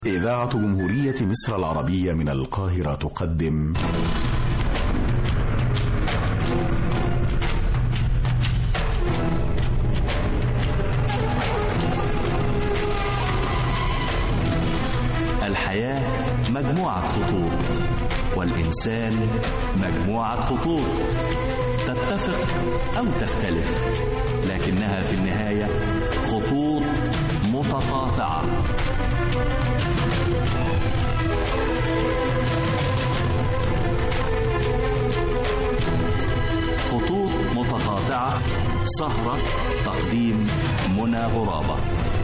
إذاعة جمهورية مصر العربية من القاهرة تقدم الحياة مجموعة خطوط والإنسان مجموعة خطوط تتفق أو تختلف لكنها في النهاية خطوط متقاطعة خطوط متقاطعة سهرة تقديم منى غرابة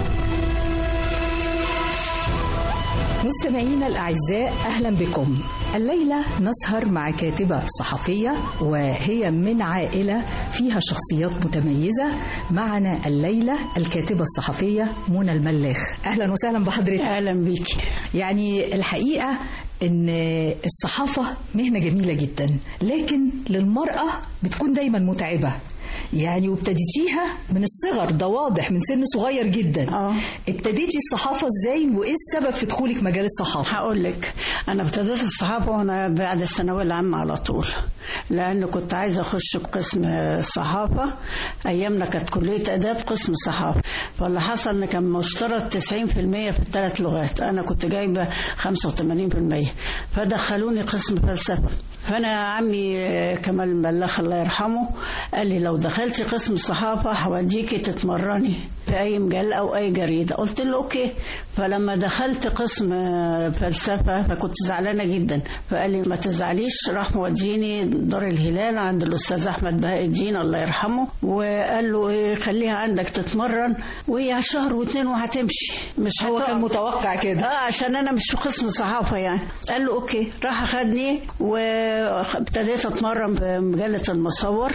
مستمعينا الأعزاء أهلا بكم الليلة نسهر مع كاتبة صحفية وهي من عائلة فيها شخصيات متميزة معنا الليلة الكاتبة الصحفية منى الملاخ أهلا وسهلا بحضرتك اهلا بيكي يعني الحقيقة ان الصحافة مهنة جميلة جدا لكن للمرأة بتكون دايما متعبة يعني وابتديتيها من الصغر ده واضح من سن صغير جدا اه ابتديتي الصحافة ازاي وايه السبب في دخولك مجال الصحافة هقول لك انا ابتديت الصحافه وانا بعد الثانويه العامه على طول لان كنت عايزه اخش قسم صحافه ايامنا كانت كليه اداب قسم صحافه فاللي حصل ان كان مشترط 90% في الثلاث لغات انا كنت جايبه 85% فدخلوني قسم فلسفه فانا عمي كمال الملاخ الله يرحمه قال لي لو دخلتي قسم الصحافه هوديكي تتمرني في اي مجال او اي جريده قلت له اوكي فلما دخلت قسم فلسفه فكنت زعلانه جدا فقال لي ما تزعليش راح موديني دار الهلال عند الاستاذ احمد بهاء الدين الله يرحمه وقال له ايه خليها عندك تتمرن وهي شهر واتنين وهتمشي مش هو هتقف. كان متوقع كده اه عشان انا مش في قسم صحافه يعني قال له اوكي راح اخدني وابتديت اتمرن بمجله المصور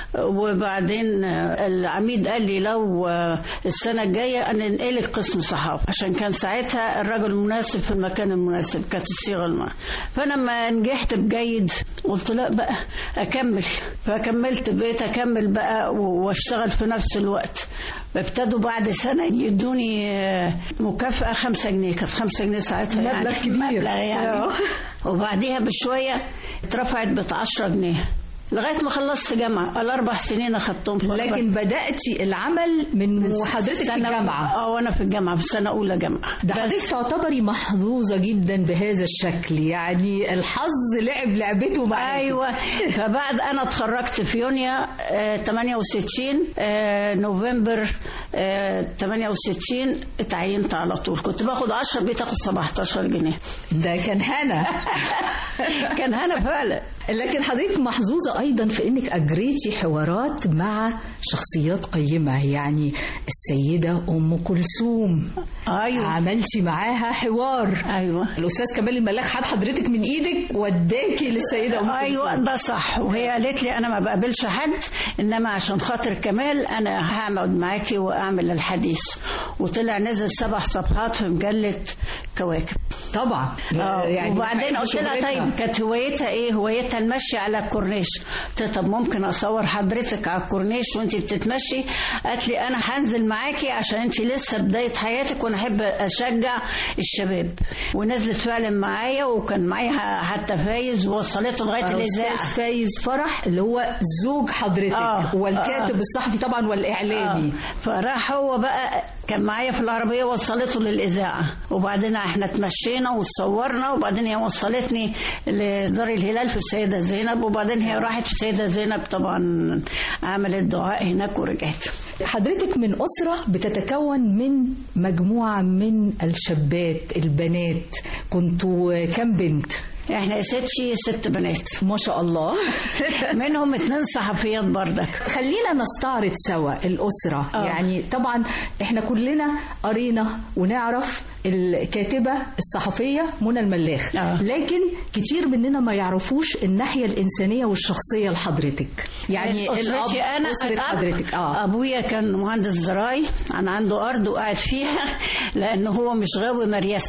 وبعدين العميد قال لي لو السنه الجايه انا انقلك قسم صحافه عشان كان ساعتها الراجل المناسب في المكان المناسب كانت الصيغه الم... فانا لما نجحت بجيد قلت لا بقى اكمل فكملت بقيت اكمل بقى واشتغل في نفس الوقت ابتدوا بعد سنة يدوني مكافأة خمسة جنيه كانت خمسة جنيه ساعتها مبلغ يعني كبير. مبلغ يعني آه. وبعديها بشوية اترفعت بقت 10 جنيه لغاية ما خلصت جامعة الأربع سنين أخدتهم في أربع- لكن بدأتي العمل من وحضرتك في سنة- الجامعة اه وانا في الجامعه في سنه اولى جامعه ده حضرتك تعتبري محظوظة جدا بهذا الشكل يعني الحظ لعب لعبته معاكي ايوه فبعد انا اتخرجت في يونيو آه 68 آه نوفمبر آه 68 اتعينت على طول كنت باخد 10 بقيت اخد 17 جنيه ده كان هنا كان هنا فعلا لكن حضرتك محظوظة أيضا في أنك أجريتي حوارات مع شخصيات قيمة يعني السيدة أم كلثوم ايوه عملتي معاها حوار ايوه الأستاذ كمال الملاك خد حضرتك من إيدك وداكي للسيدة أم كلثوم ايوه ده صح وهي قالت لي انا ما بقابلش حد انما عشان خاطر كمال انا هقعد معاكي واعمل الحديث وطلع نزل سبع صفحات في مجله كواكب طبعا يعني وبعدين قلت لها شهرتها. طيب كانت هوايتها ايه؟ هوايتها المشي على الكورنيش قلت لها طب ممكن اصور حضرتك على الكورنيش وانت بتتمشي؟ قالت لي انا هنزل معاكي عشان انت لسه بدايه حياتك وانا احب اشجع الشباب ونزلت فعلا معايا وكان معايا حتى فايز ووصلته لغايه الاذاعه الأستاذ فايز فرح اللي هو زوج حضرتك آه، والكاتب آه. الصحفي طبعا والإعلامي آه. فراح هو بقى كان معايا في العربية وصلته للإذاعة وبعدين احنا اتمشينا وصورنا وبعدين هي وصلتني لدار الهلال في السيدة زينب وبعدين هي راحت في السيدة زينب طبعا عملت دعاء هناك ورجعت حضرتك من أسرة بتتكون من مجموعة من الشابات البنات كنتوا كم بنت؟ احنا يا ستي ست بنات ما شاء الله منهم اتنين صحفيات بردك خلينا نستعرض سوا الأسرة آه. يعني طبعا احنا كلنا قرينا ونعرف الكاتبة الصحفية منى الملاخ آه. لكن كتير مننا ما يعرفوش الناحية الإنسانية والشخصية لحضرتك يعني أسرتي أنا أسرة الأب- حضرتك اه أبويا كان مهندس زراعي أنا عنده أرض وقاعد فيها لأن هو مش غاوي مريسة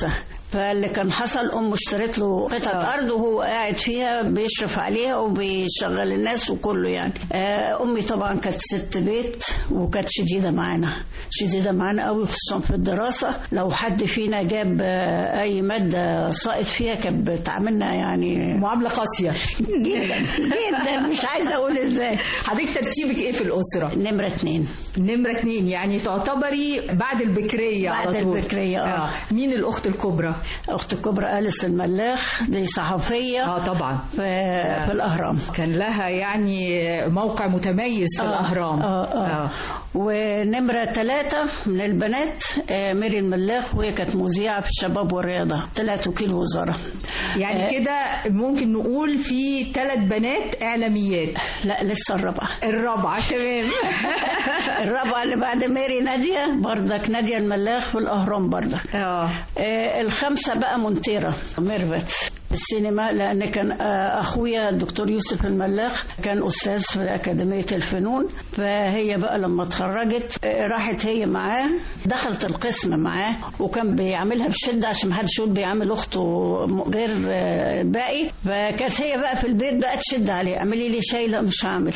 فاللي كان حصل امه اشترت له قطعه ارض وهو قاعد فيها بيشرف عليها وبيشغل الناس وكله يعني آه، امي طبعا كانت ست بيت وكانت شديده معانا شديده معانا قوي خصوصا في الدراسه لو حد فينا جاب آه، اي ماده ساقط فيها كانت بتعاملنا يعني معامله قاسيه جدا جدا مش عايزه اقول ازاي حضرتك ترتيبك ايه في الاسره نمره اتنين نمره اتنين يعني تعتبري بعد البكريه بعد على طول البكرية، آه. مين الاخت الكبرى اخت الكبرى اليس الملاخ دي صحفيه اه طبعا في, في الاهرام كان لها يعني موقع متميز في آه، الاهرام آه آه. ونمرة ثلاثة من البنات آه، ميري الملاخ وهي كانت مذيعة في الشباب والرياضة طلعت وكيل وزارة يعني آه. كده ممكن نقول في ثلاث بنات اعلاميات لا لسه الرابعة الرابعه تمام الرابعة اللي بعد ميري نادية بردك نادية الملاخ في الأهرام بردك اه آه، الخمسة بقى منتيرة ميرفت في السينما لأن كان آه، أخويا الدكتور يوسف الملاخ كان أستاذ في أكاديمية الفنون فهي بقى لما اتخرجت آه، راحت هي معاه دخلت القسم معاه وكان بيعملها بشدة عشان محدش يقول بيعمل أخته غير آه، الباقي فكانت هي بقى في البيت بقى تشد عليه اعملي لي شاي لا مش هعمل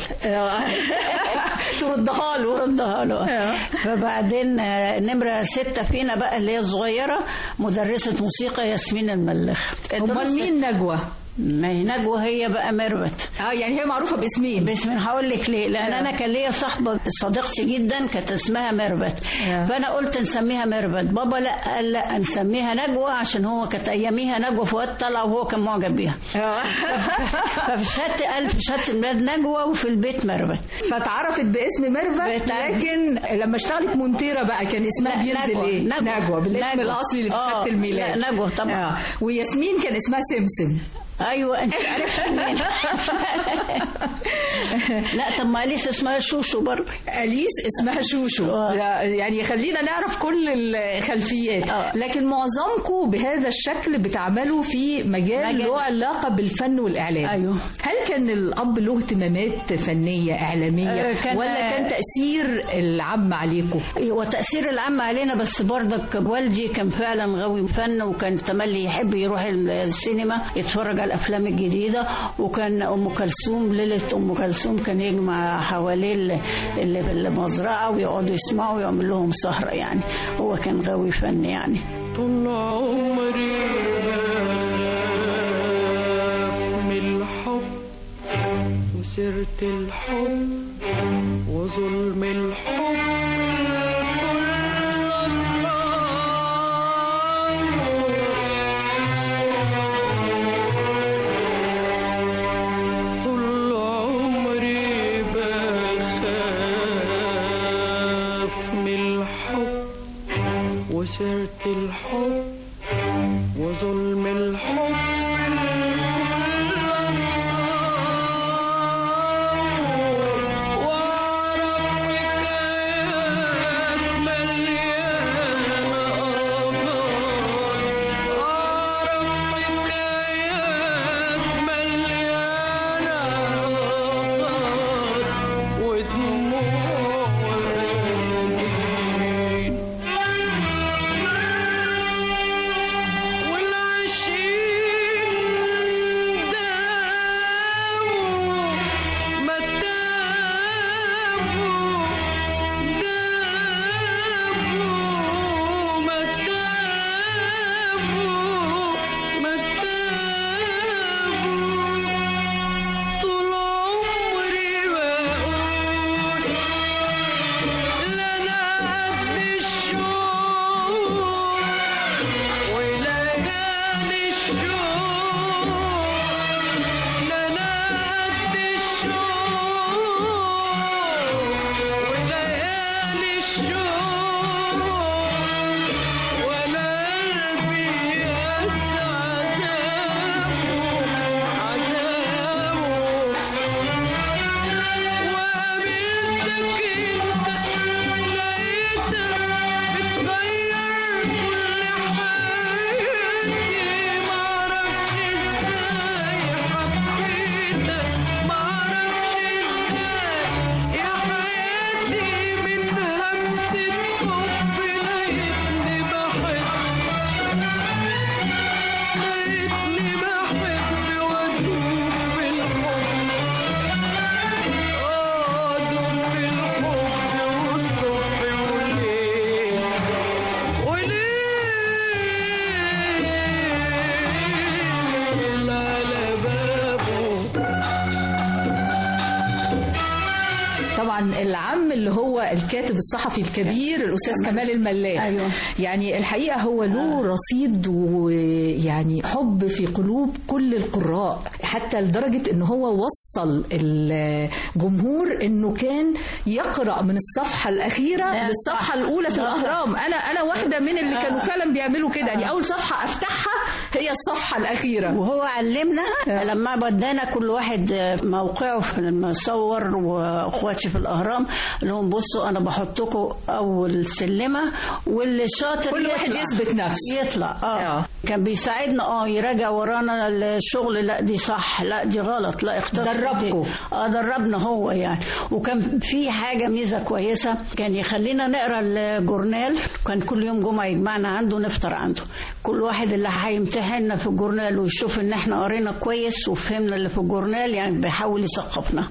تردها له ردها له آه. فبعدين آه، نمرة ستة فينا بقى اللي هي صغيرة مدرسة موسيقى ياسمين الملاخ امال مين نجوى ما هي نجوى هي بقى ميرفت اه يعني هي معروفه باسمين بس من هقول لك ليه لان آه. انا كان ليا صاحبه صديقتي جدا كانت اسمها ميرفت آه. فانا قلت نسميها ميرفت بابا لا قال لا نسميها نجوى عشان هو كانت اياميها نجوى فؤاد طلع وهو كان معجب بيها آه. ففي شهاده قال في شهاده الميلاد نجوى وفي البيت ميرفت فتعرفت باسم ميرفت بت- لكن لما اشتغلت مونتيرا بقى كان اسمها لا، بينزل نجوى، ايه نجوى. نجوى بالاسم نجوى. الاصلي اللي في آه، شهاده الميلاد لا، نجوى طبعا. آه. وياسمين كان اسمها سمسم ايوه انت عرفت منين لا طب ما اليس اسمها شوشو برضه اليس اسمها شوشو آه. لا، يعني خلينا نعرف كل الخلفيات آه. لكن معظمكم بهذا الشكل بتعملوا في مجال مجال. له علاقه بالفن والاعلام أيوه. هل كان الاب له اهتمامات فنيه اعلاميه آه، كان- ولا كان تاثير العم عليكم وتأثير العام علينا بس برضك والدي كان فعلا غاوي فن وكان تملي يحب يروح السينما يتفرج على الأفلام الجديدة وكان أم كلثوم ليلة أم كلثوم كان يجمع حواليه ال- اللي في المزرعة ويقعدوا يسمعوا ويعمل لهم سهرة يعني هو كان غاوي فن يعني طول عمري بخاف من الحب وسيرة الحب وظلم الحب طول عمري بخاف من الحب وسيرة الحب وظلم الحب وأعرف حكايات مليانة آثار أعرف حكايات مليانة آثار ودموع وأنين والعشيق طبعا العم اللي هو الكاتب الصحفي الكبير الاستاذ كمال الملاح أيوة. يعني الحقيقه هو له رصيد ويعني حب في قلوب كل القراء حتى لدرجه ان هو وصل الجمهور انه كان يقرا من الصفحه الاخيره لا، للصفحه صح. الاولى في ده صح. الاهرام انا انا واحده من اللي كانوا آه. فعلا بيعملوا كده يعني اول صفحه افتحها هي الصفحه الاخيره وهو علمنا لما ودانا كل واحد موقعه في المصور واخواتي في الاهرام قال لهم بصوا انا بحطكم اول سلمه واللي شاطر كل واحد يطلع. يثبت نفسه يطلع اه, آه. كان بيساعدنا اه يراجع ورانا الشغل لا دي صح لا دي غلط لا اختصر دربكوا. دي. اه دربنا هو يعني وكان في حاجه ميزه كويسه كان يخلينا نقرا الجورنال كان كل يوم جمعه يجمعنا عنده نفطر عنده كل واحد اللي هيمتحننا في الجورنال ويشوف ان احنا قرينا كويس وفهمنا اللي في الجورنال يعني بيحاول يثقفنا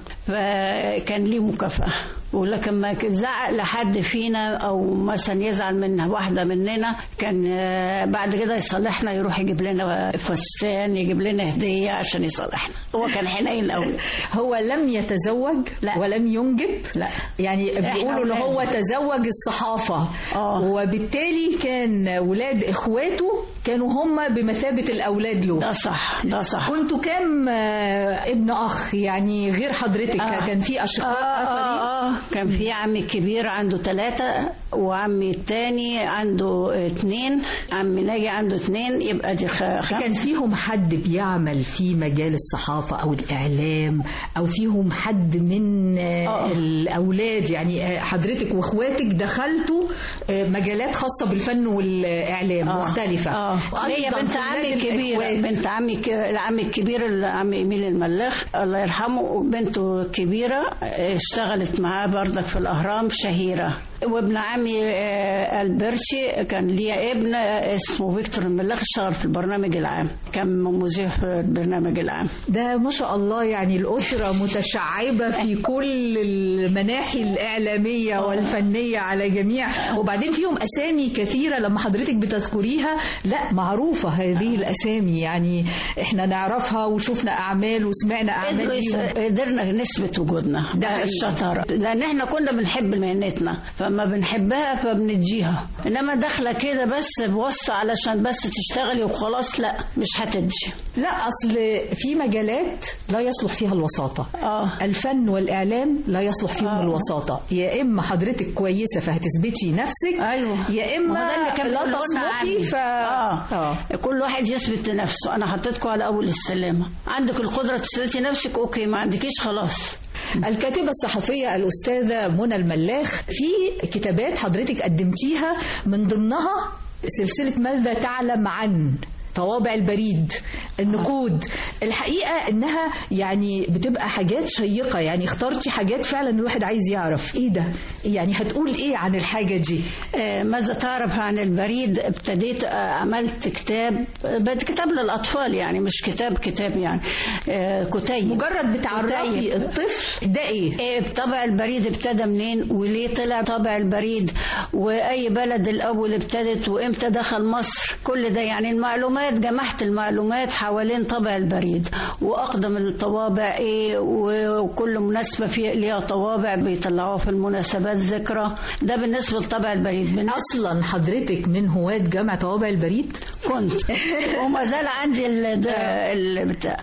فكان ليه مكافاه ولكن ما زعق لحد فينا او مثلا يزعل من واحده مننا كان آه، بعد كده يصالحنا يروح يجيب لنا فستان يجيب لنا هديه عشان يصالحنا هو كان حنين قوي هو لم يتزوج لا. ولم ينجب لا. يعني بيقولوا ان هو أولاد. تزوج الصحافه آه. وبالتالي كان ولاد اخواته كانوا هم بمثابه الاولاد له ده صح ده صح كنتوا كام آه، ابن اخ يعني غير حضرتك آه. كان في آه, اشقاء آه, اخرين آه كان في عمي الكبير عنده ثلاثة وعمي التاني عنده اتنين عمي ناجي عنده اتنين يبقى دي خ- خمسة كان فيهم حد بيعمل في مجال الصحافة أو الإعلام أو فيهم حد من آه، آه. الأولاد يعني آه، حضرتك وإخواتك دخلتوا آه، مجالات خاصة بالفن والإعلام آه. مختلفة اه هي أيضاً بنت في عمي ولاد الكبيرة الإخوات. بنت عمي الك- العم الكبير العم إيميل الملاخ الله يرحمه بنته الكبيرة اشتغلت معاه برضك في الأهرام شهيرة وابن عمي آه، البرشي كان ليا ابن آه، اسمه فيكتور الملاخ اشتغل في البرنامج العام كان مذيع في البرنامج العام ده ما شاء الله يعني الأسرة متشعبة في كل المناحي الإعلامية والفنية على جميع وبعدين فيهم أسامي كثيرة لما حضرتك بتذكريها لا معروفة هذه الأسامي يعني احنا نعرفها وشفنا أعمال وسمعنا أعمال قدروا يس- ليهم. قدرنا نثبت وجودنا ده ده حقيقي. الشطارة لأن احنا كنا بنحب مهنتنا فما بنحبها فبنديها إنما داخلة كده بس بوصة علشان بس تشتغلي وخلاص لا مش هتدي لا أصل في مجالات لا يصلح فيها الوساطة اه الفن والإعلام لا يصلح فيهم آه. الوساطة يا إما حضرتك كويسة فهتثبتي نفسك ايوه يا ما هو إما ده اللي كان لا بيقولوا لنا تصلحي عني. ف آه. آه. كل واحد يثبت لنفسه انا حطيتكم على اول السلامه عندك القدره تثبتي نفسك اوكي ما عندكيش خلاص الكاتبة الصحفية الأستاذة منى الملاخ في كتابات حضرتك قدمتيها من ضمنها سلسلة ماذا تعلم عن طوابع البريد النقود الحقيقة انها يعني بتبقى حاجات شيقة يعني اخترتي حاجات فعلا الواحد عايز يعرف ايه ده يعني هتقول ايه عن الحاجة دي آه، ماذا تعرف عن البريد ابتديت آه، عملت كتاب بد كتاب للأطفال يعني مش كتاب كتاب يعني آه، كتيب مجرد بتعرفي كتيب. الطفل ده ايه إيه طبع البريد ابتدى منين وليه طلع طبع البريد واي بلد الاول ابتدت وامتى دخل مصر كل ده يعني المعلومات جمعت المعلومات حوالين طبع البريد واقدم الطوابع ايه و- وكل مناسبه في ليها طوابع بيطلعوها في المناسبات ذكرى ده بالنسبه لطبع البريد بالنسبة اصلا حضرتك من هواة جمع طوابع البريد كنت وما زال عندي ال- ده البتاع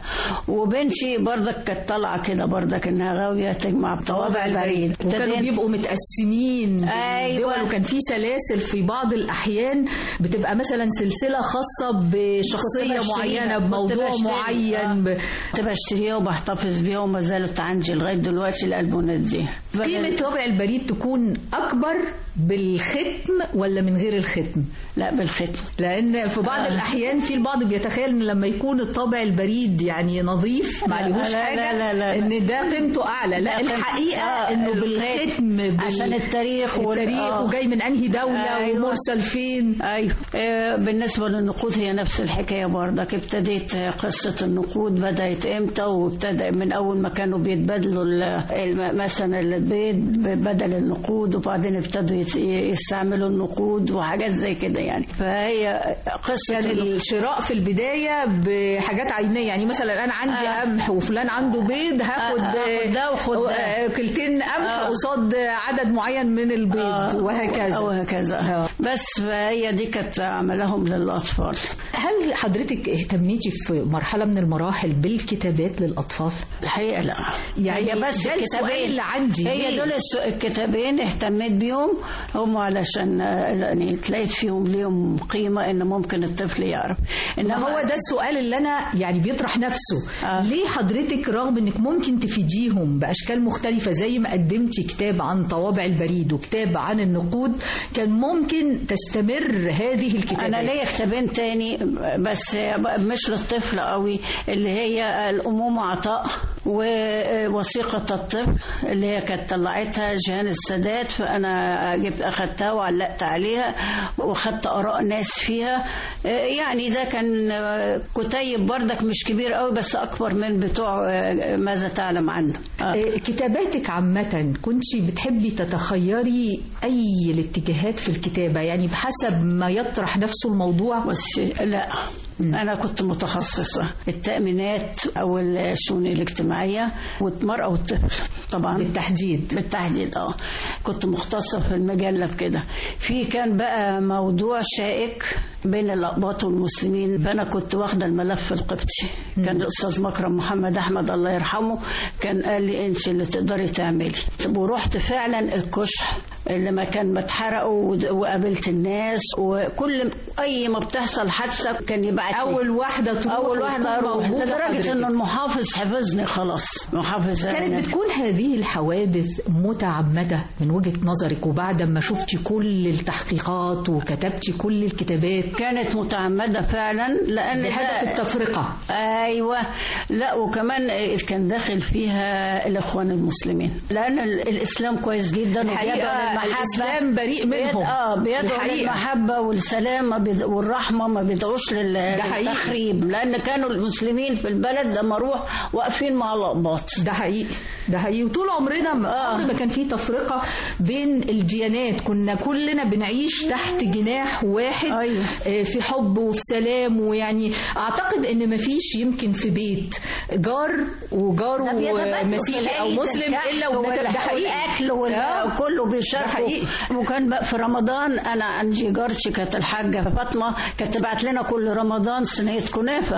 وبنتي برضك كانت طالعه كده برضك انها غاويه تجمع طوابع البريد وكانوا ابتدينا- بيبقوا متقسمين أيوة. دول وكان في سلاسل في بعض الأحيان بتبقى مثلا سلسلة خاصة بشخصية كنت معينة بشتريها. كنت بموضوع بشتري. معين ب... آه. كنت بشتريها وبحتفظ بيها وما زالت عندي لغايه دلوقتي الالبومات دي قيمة طابع البريد تكون أكبر بالختم ولا من غير الختم لا بالختم لأن في بعض آه. الأحيان في البعض بيتخيل إن لما يكون الطابع البريد يعني نظيف ما لا، عليهوش لا، حاجة لا، لا، لا. إن ده قيمته أعلى لا لا، قيمته- الحقيقة آه، إنه الختم. بالختم بال... عشان التاريخ وال- التاريخ آه. وجاي من أنهي دولة أيوة. ومرسل فين ايوه آه، بالنسبه للنقود هي نفس الحكايه برضك ابتديت بداية قصة النقود بدأت إمتى وابتدأ من أول ما كانوا بيتبادلوا ال- الم- مثلا البيض بدل النقود وبعدين ابتدوا يت- يستعملوا النقود وحاجات زي كده يعني فهي قصة كان النقود. الشراء في البداية بحاجات عينية يعني مثلا أنا عندي آه. قمح وفلان عنده بيض هاخد آه، آخد ده وخد ده. آه، كلتين قمح آه. قصاد عدد معين من البيض آه، وهكذا وهكذا آه. بس فهي دي كانت عملهم للأطفال هل حضرتك اهتميتي في مرحلة من المراحل بالكتابات للأطفال؟ الحقيقة لا يعني هي بس ده السؤال الكتابين اللي عندي. هي ليه؟ دول الس- الكتابين اهتميت بيهم هم علشان آه، يعني تلاقيت فيهم ليهم قيمة ان ممكن الطفل يعرف ما هو ده السؤال اللي انا يعني بيطرح نفسه آه. ليه حضرتك رغم انك ممكن تفيديهم باشكال مختلفه زي ما قدمتي كتاب عن طوابع البريد وكتاب عن النقود كان ممكن تستمر هذه الكتابات انا ليا كتابين تاني بس مش للطفل قوي اللي هي الامومه عطاء ووثيقه الطفل اللي هي كانت طلعتها جهان السادات فانا جبت اخدتها وعلقت عليها واخدت اراء ناس فيها يعني ده كان كتيب بردك مش كبير قوي بس اكبر من بتوع ماذا تعلم عنه آه. آه، كتاباتك عامة كنت بتحبي تتخيري أي الاتجاهات في الكتابة يعني بحسب ما يطرح نفسه الموضوع بس لا أنا كنت متخصصة التأمينات أو الشؤون الاجتماعية والمرأة والطفل طبعا بالتحديد بالتحديد اه كنت مختصة في المجلة في كده في كان بقى موضوع شائك بين الأقباط والمسلمين فأنا كنت واخدة الملف القبطي كان الأستاذ مكرم محمد أحمد الله يرحمه كان قال لي أنت اللي تقدري تعملي ورحت فعلا الكشح اللي ما كان بتحرقوا ود- وقابلت الناس وكل أي ما بتحصل حادثة كان يبعت لي. أول واحدة تروح أول واحدة وتكون أروح موجودة لدرجة حضرتك. إنه المحافظ حفظني خلاص محافظ كانت بتكون هذه الحوادث متعمدة من وجهة نظرك وبعد ما شفتي كل التحقيقات وكتبتي كل الكتابات كانت متعمدة فعلا لأن بهدف ده- التفرقة ايوه لا وكمان كان داخل فيها الاخوان المسلمين لان ال- الاسلام كويس جدا وبيدعو الحقيقة للمحبة. الإسلام بريء بيد- منهم اه بيدعو الحقيقة. للمحبه والسلام ما بيد- والرحمه ما بيدعوش لل- ده حقيقي. للتخريب لان كانوا المسلمين في البلد لما اروح واقفين مع الاقباط ده حقيقي ده حقيقي وطول عمرنا ما آه. عمر ما كان في تفرقة بين الديانات كنا كلنا بنعيش تحت جناح واحد أيوة. آه، في حب وفي سلام ويعني أعتقد إن ما فيش يمكن في بيت جار وجاره ده بيتبادلوا مسيحي في أو العيد مسلم الكحك إلا وبنتبادل ده حقيقي والاكل آه. وكله ده بيشاركوا حقيقي. وكان بقى في رمضان انا عندي جارتي كانت الحاجه فاطمه كانت تبعت لنا كل رمضان صينيه كنافه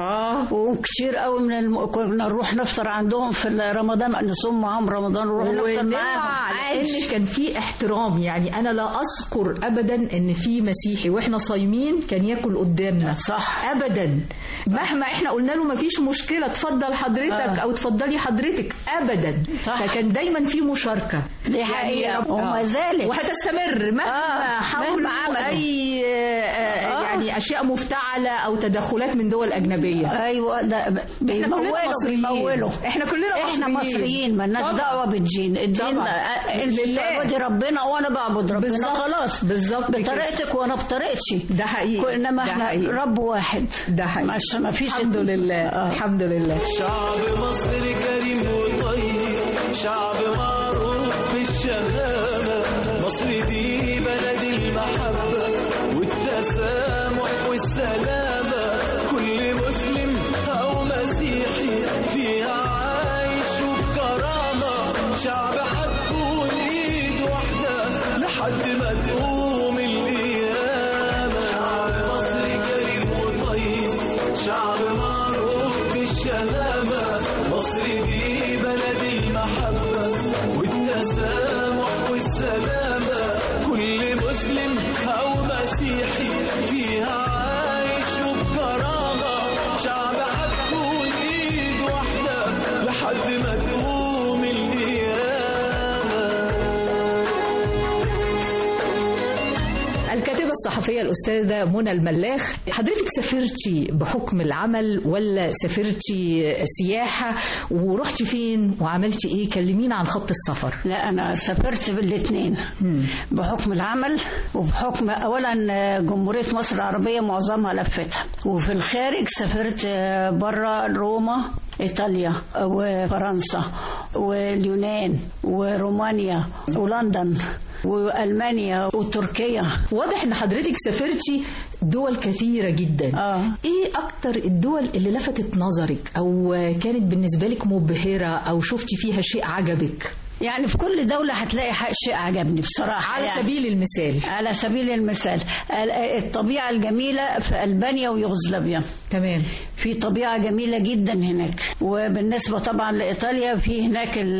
اه وكتير قوي من الم... كنا نروح نفطر عندهم في رمضان نصوم معاهم رمضان ونروح نفطر ونوع معاهم على عادي. ان كان في احترام يعني انا لا اذكر ابدا ان في مسيحي واحنا صايمين كان ياكل قدامنا صح. ابدا مهما احنا قلنا له ما فيش مشكله اتفضل حضرتك آه. او اتفضلي حضرتك ابدا صح. فكان دايما في مشاركه دي حقيقة وما آه. زالت. وهتستمر مهما آه، حاولوا مهما عملوا. اي آه، آه. يعني اشياء مفتعله او تدخلات من دول اجنبيه ايوه ده احنا كلنا بيمولوا مصريين بيمولوا احنا كلنا احنا مصريين مالناش طبعاً. دعوه بالدين الدين طبعاً. آه، انت لله. بتعبدي ربنا وانا بعبد ربنا بالظبط. خلاص بالظبط كده. بطريقتك وانا بطريقتي ده حقيقي انما ده احنا حقيقي. رب واحد ده حقيقي مش ما فيش الحمد لله آه. الحمد لله شعب مصر كريم وطيب شعب معروف بالشهامة مصر دي بلد المحبة والتسامح والسلامة كل مسلم أو مسيحي فيها عايش وبكرامة شعب هتكون إيد واحدة لحد ما تقوم القيامة شعب مصر كريم وطيب شعب معروف بالشهامة مصر دي بلد المحبة والتسامح والسلامة كل مسلم أو مسيحي فيها عايش وبكرامة شعب هتكون إيد واحدة لحد ما تقوم القيامة الكاتبة الصحفية الصحفية الأستاذة منى الملاخ حضرتك سافرتي بحكم العمل ولا سافرتي سياحة ورحتي فين وعملتي إيه كلمينا عن خط السفر لا انا سافرت بالاثنين بحكم العمل وبحكم اولا جمهوريه مصر العربيه معظمها لفتها وفي الخارج سافرت بره روما ايطاليا وفرنسا واليونان ورومانيا ولندن والمانيا وتركيا واضح ان حضرتك سافرتي دول كثيرة جدا اه ايه اكتر الدول اللي لفتت نظرك او كانت بالنسبة لك مبهرة او شفتي فيها شيء عجبك يعني في كل دولة هتلاقي ح- شيء عجبني بصراحة على يعني. سبيل المثال على سبيل المثال ال- الطبيعة الجميلة في ألبانيا ويوغوسلافيا تمام في طبيعة جميلة جدا هناك وبالنسبة طبعا لإيطاليا في هناك ال-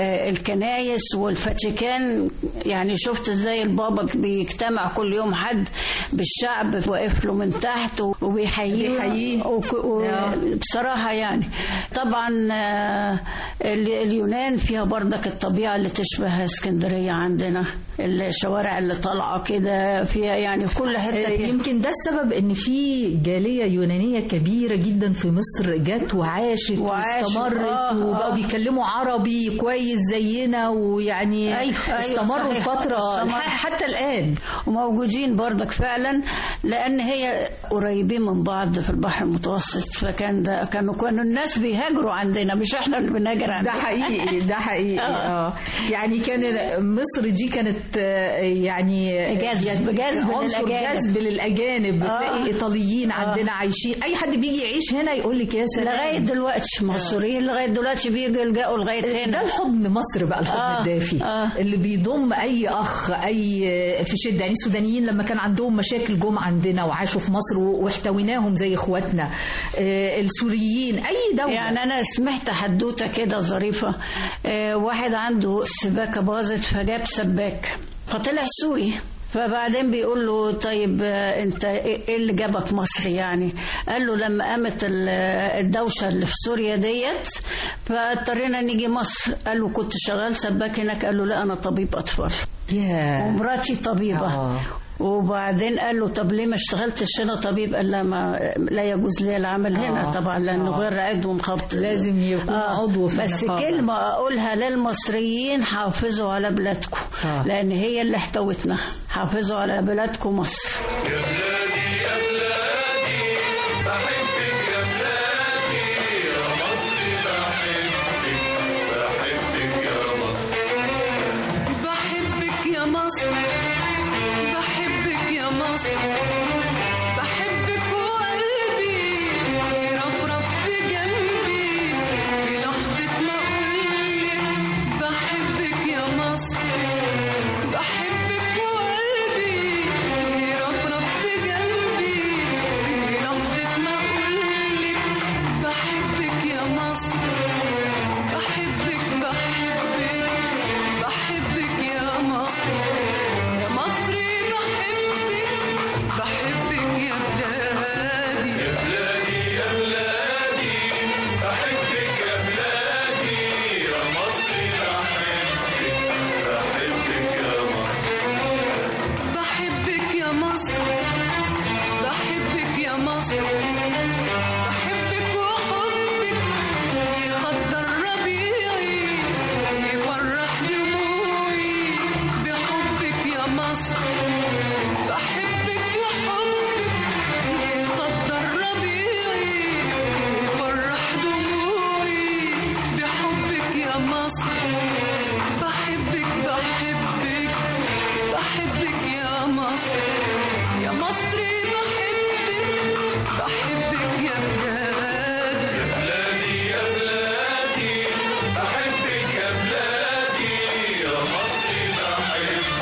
الكنايس والفاتيكان يعني شفت ازاي البابا بيجتمع كل يوم حد بالشعب واقف له من تحت وبيحييه بيحييه. وك- و- آه. بصراحة يعني طبعا آه، ال- اليونان فيها بردك الطبيعة اللي تشبه اسكندرية عندنا الشوارع اللي طالعة كده فيها يعني كل حتة آه، فيها يمكن ده السبب ان في جاليه يونانيه كبيره جدا في مصر جت وعاشت وعاشوا، واستمرت آه، وبقوا آه. بيتكلموا عربي كويس زينا ويعني أيوة، أيوة، استمروا صحيح. فتره استمروا. حتى الان وموجودين برضك فعلا لان هي قريبين من بعض في البحر المتوسط فكان ده كانوا كانوا الناس بيهاجروا عندنا مش احنا اللي بنهاجر ده عندنا حقيقي ده حقيقي آه. اه يعني كان مصر دي كانت آه، يعني جذب- جذب عنصر للأجانب. جذب للاجانب آه. بتلاقي ايطاليين عندنا عايشين اي حد بيجي يعيش هنا يقول لك يا سلام لغايه دلوقتي مصريين لغايه دلوقتي بيجوا يلجأوا لغايه ده هنا الحضن مصر بقى الحضن آه، الدافي آه. اللي بيضم اي اخ اي في شده يعني السودانيين لما كان عندهم مشاكل جم عندنا وعاشوا في مصر و- واحتويناهم زي اخواتنا آه، السوريين اي دوله يعني انا سمعت حدوته كده ظريفه آه، واحد عنده السباكه باظت فجاب سباك فطلع سوري فبعدين بيقول له طيب آه، انت ايه إيه اللي جابك مصر يعني قال له لما قامت ال- الدوشه اللي في سوريا ديت فاضطرينا نيجي مصر قال له كنت شغال سباك هناك قال له لا انا طبيب اطفال يا ومراتي طبيبة آه. وبعدين قال له طب ليه ما اشتغلتش هنا طبيب قال لا ما لا يجوز لي العمل هنا آه. طبعا لانه آه. غير عضو مخبط لازم يكون عضو في بس النقابة. كلمة أقولها للمصريين حافظوا على بلادكم آه. لأن هي اللي احتوتنا حافظوا على بلادكم مصر بحبك يا مصر بحبك يا مصر بحبك وقلبي يرفرف في جنبي في لحظة ما أقولك بحبك يا مصر بحبك وقلبي يرفرف في جنبي في لحظة ما أقولك بحبك يا مصر بحبك بحبك بحبك يا مصر يا مصري بحبك بحبك يا بلادي يا بلادي يا بلادي بحبك يا بلادي يا مصري بحبك بحبك يا مصر بحبك يا مصر بحبك يا مصر بحبك وحبك يخضر ربيعي يفرح دموعي بحبك يا مصر بحبك وحبك يخضر ربيعي يفرح دموعي بحبك يا مصر بحبك بحبك بحبك يا مصر يا مصري بحبك بحبك يا بلادي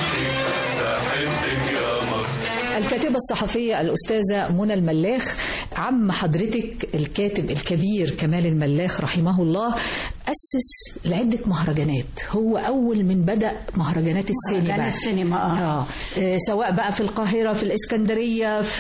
الكاتبة الصحفية الأستاذة منى الملاخ عم حضرتك الكاتب الكبير كمال الملاخ رحمه الله أسس لعدة مهرجانات هو أول من بدأ مهرجانات السينما مهرجان السينما، آه. آه. آه، سواء بقى في القاهرة في الإسكندرية في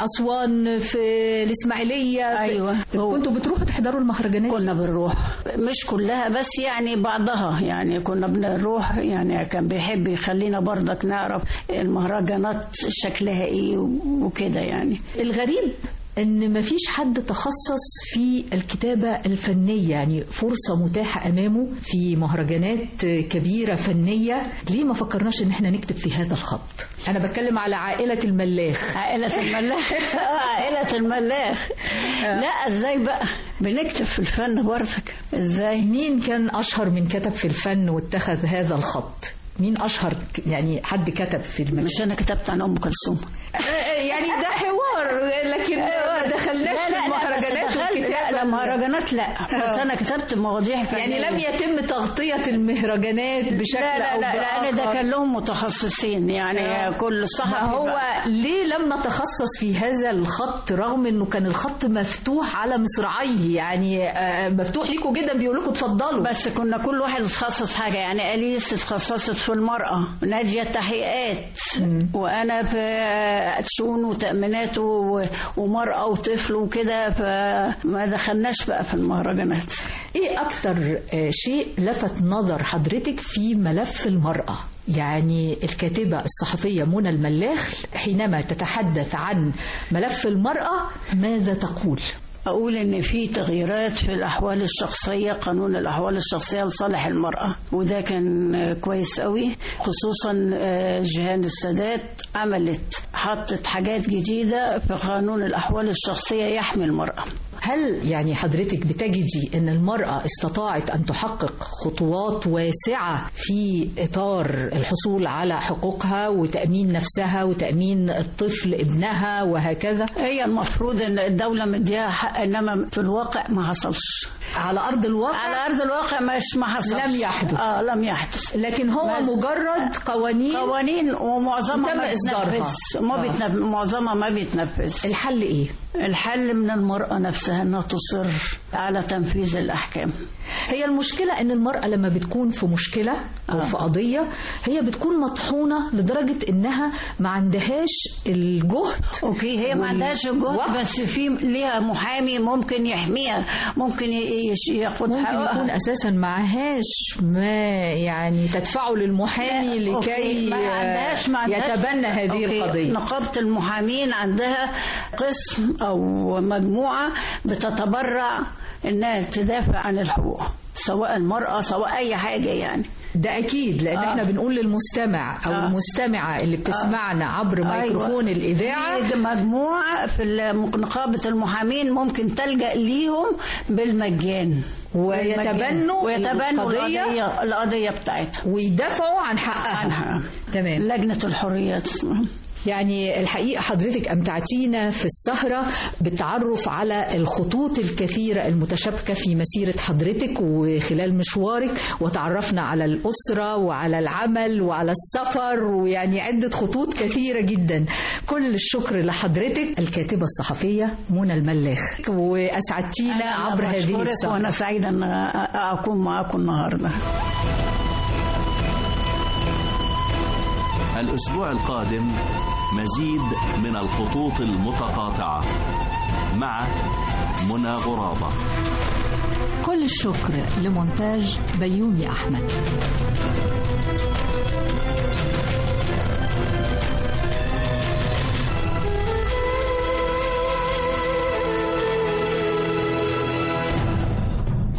أسوان في الإسماعيلية في- أيوة. هو- كنتوا بتروحوا تحضروا المهرجانات كنا بنروح مش كلها بس يعني بعضها يعني كنا بنروح يعني كان بيحب يخلينا برضك نعرف المهرجانات شكلها ايه وكده يعني الغريب ان مفيش حد تخصص في الكتابة الفنية يعني فرصة متاحة امامه في مهرجانات كبيرة فنية ليه ما فكرناش ان احنا نكتب في هذا الخط انا بتكلم على عائلة الملاخ عائلة الملاخ آه، عائلة الملاخ لا ازاي بقى بنكتب في الفن برضك ازاي مين كان اشهر من كتب في الفن واتخذ هذا الخط مين اشهر ك- يعني حد كتب في المجال مش انا كتبت عن ام كلثوم يعني ده حوار لكن ما دخلناش في المهرجانات بس دخلت- لا لا والكتابة مهرجانات لا بس انا كتبت مواضيع فنية. يعني لم يتم تغطية المهرجانات بشكل لا لا أو لا لان ده بآخر. كان لهم متخصصين يعني كل صحفي ما هو بقى. ليه لم نتخصص في هذا الخط رغم انه كان الخط مفتوح على مصراعيه يعني آه، مفتوح ليكوا جدا بيقول لكم اتفضلوا بس كنا كل واحد يتخصص حاجة يعني أليس اتخصصت في المرأة نادية تحقيقات وأنا في شؤون وتأمينات و- ومرأة وطفل وكده فما دخلناش بقى في المهرجانات ايه اكثر آه، شيء لفت نظر حضرتك في ملف المرأة يعني الكاتبة الصحفية منى الملاخ حينما تتحدث عن ملف المرأة ماذا تقول؟ أقول إن في تغييرات في الأحوال الشخصية قانون الأحوال الشخصية لصالح المرأة وده كان آه، كويس قوي خصوصا آه، جيهان السادات عملت حطت حاجات جديدة في قانون الأحوال الشخصية يحمي المرأة هل يعني حضرتك بتجدي ان المرأة استطاعت ان تحقق خطوات واسعة في اطار الحصول على حقوقها وتأمين نفسها وتأمين الطفل ابنها وهكذا هي المفروض ان الدولة مديها حق انما في الواقع ما حصلش على ارض الواقع على ارض الواقع مش ما حصلش لم يحدث. اه لم يحدث لكن هو بس- مجرد قوانين قوانين ومعظمها تم ما إصدارها. بتنفذ ما آه. بيتنفذ معظمها ما بيتنفذ الحل ايه؟ الحل من المرأة نفسها انها تصر على تنفيذ الاحكام هي المشكلة ان المرأة لما بتكون في مشكلة او آه. في قضية هي بتكون مطحونة لدرجة انها ما عندهاش الجهد اوكي هي ما وال- عندهاش جهد وقت. بس في ليها محامي ممكن يحميها ممكن ي- يش- ياخد ممكن يكون حقها اساسا معهاش ما يعني تدفعه للمحامي لا، أوكي، لكي ما عندهاش ما عندهاش يتبنى هذه أوكي، القضية نقابة المحامين عندها قسم أو مجموعة بتتبرع إنها تدافع عن الحقوق سواء المرأة سواء أي حاجة يعني ده اكيد لان آه. احنا بنقول للمستمع او آه. المستمعة اللي بتسمعنا عبر ميكروفون أيوة. الاذاعة في مجموعة في ال- نقابة المحامين ممكن تلجأ ليهم بالمجان ويتبنوا ويتبنوا القضية القضية القضية بتاعتها ويدافعوا عن حقها عنها تمام لجنة الحريات اسمها يعني الحقيقة حضرتك أمتعتينا في السهرة بالتعرف على الخطوط الكثيرة المتشابكة في مسيرة حضرتك وخلال مشوارك وتعرفنا على الأسرة وعلى العمل وعلى السفر ويعني عدة خطوط كثيرة جدا كل الشكر لحضرتك الكاتبة الصحفية منى الملاخ وأسعدتينا أنا عبر هذه بشكرك السهرة وأنا سعيدة أن أكون معكم النهاردة الأسبوع القادم مزيد من الخطوط المتقاطعة مع منى غرابة كل الشكر لمونتاج بيومي أحمد